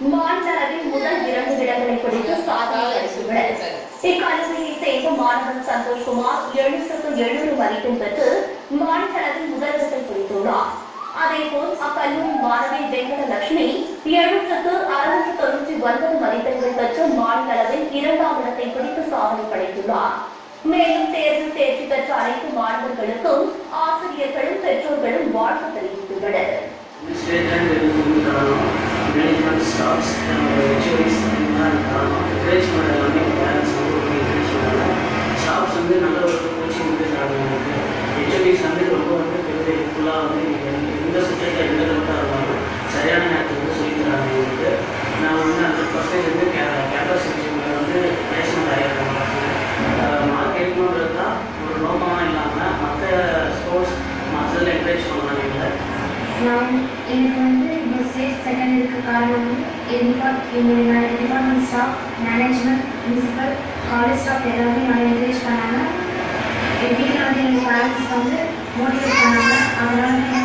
மாநில அளவில் முதல் இரண்டு இடங்களை பிடித்து சாதனை படைத்துள்ளனர் இக்கல்லூரியை சேர்ந்த மாணவன் சந்தோஷ்குமார் எழுநூற்றுக்கு எழுநூறு மதிப்பெண் பெற்று மாநில அளவில் முதலிடத்தை பிடித்துள்ளார் அதேபோல் அக்கல்லூரி மாணவி வெங்கடலட்சுமி எழுநூற்றுக்கு அறுநூற்று தொண்ணூற்றி ஒன்பது மதிப்பெண்கள் பெற்று மாநில அளவில் இரண்டாம் இடத்தை பிடித்து சாதனை படைத்துள்ளார் மேலும் தேர்வில் தேர்ச்சி பெற்ற அனைத்து மாணவர்களுக்கும் ஆசிரியர்களும் பெற்றோர்களும் வாழ்த்து தெரிவித்துள்ளனர் ஸ்டேட் அண்ட் வந்து தரணும் மேனேஜ்மெண்ட் ஸ்டாஃப்ஸ் ஹெச்ஓடிஸ் எல்லாம் தரணும் என்கரேஜ் பண்ண எல்லாமே பேரண்ட்ஸ் வந்து ரொம்ப என்கரேஜ் பண்ணாங்க ஸ்டாஃப்ஸ் வந்து நல்ல ஒரு கோச்சிங் வந்து தராங்க எனக்கு ஹெச்ஓடிஸ் வந்து ரொம்ப வந்து பெரிய ஹெல்ப்ஃபுல்லாக வந்து எனக்கு எந்த- எந்த சப்ஜெக்டில் எந்த டவுட்டாக இருந்தாலும் சரியான நேரத்துக்கு வந்து சொல்லி தராங்க எனக்கு நான் வந்து ஹண்ட்ரட் பர்சன்டேஜ் வந்து கே கேம்பஸ் இன்டர்வியூவில் வந்து பிளேஸ்மெண்ட் ஆகிருக்கேன் மார்க் எடுக்கணுன்றது தான் ஒரு நோக்கமாக இல்லாமல் மற்ற ஸ்போர்ட்ஸ் மற்றதில் என்கரேஜ் பண்ணலாம் எங்களை நான் எனக்கு வந்து இந்த ஸ்டேட் செகண்ட் இருக்க காரணம் வந்து என் டிபார்ட் எங்கள் department staff management principal college staff எல்லாருமே நல்லா என்கரேஜ் பண்ணாங்க என் வீட்டில் வந்து எங்கள் பேரண்ட்ஸ் வந்து மோட்டிவேட் பண்ணாங்க அதனால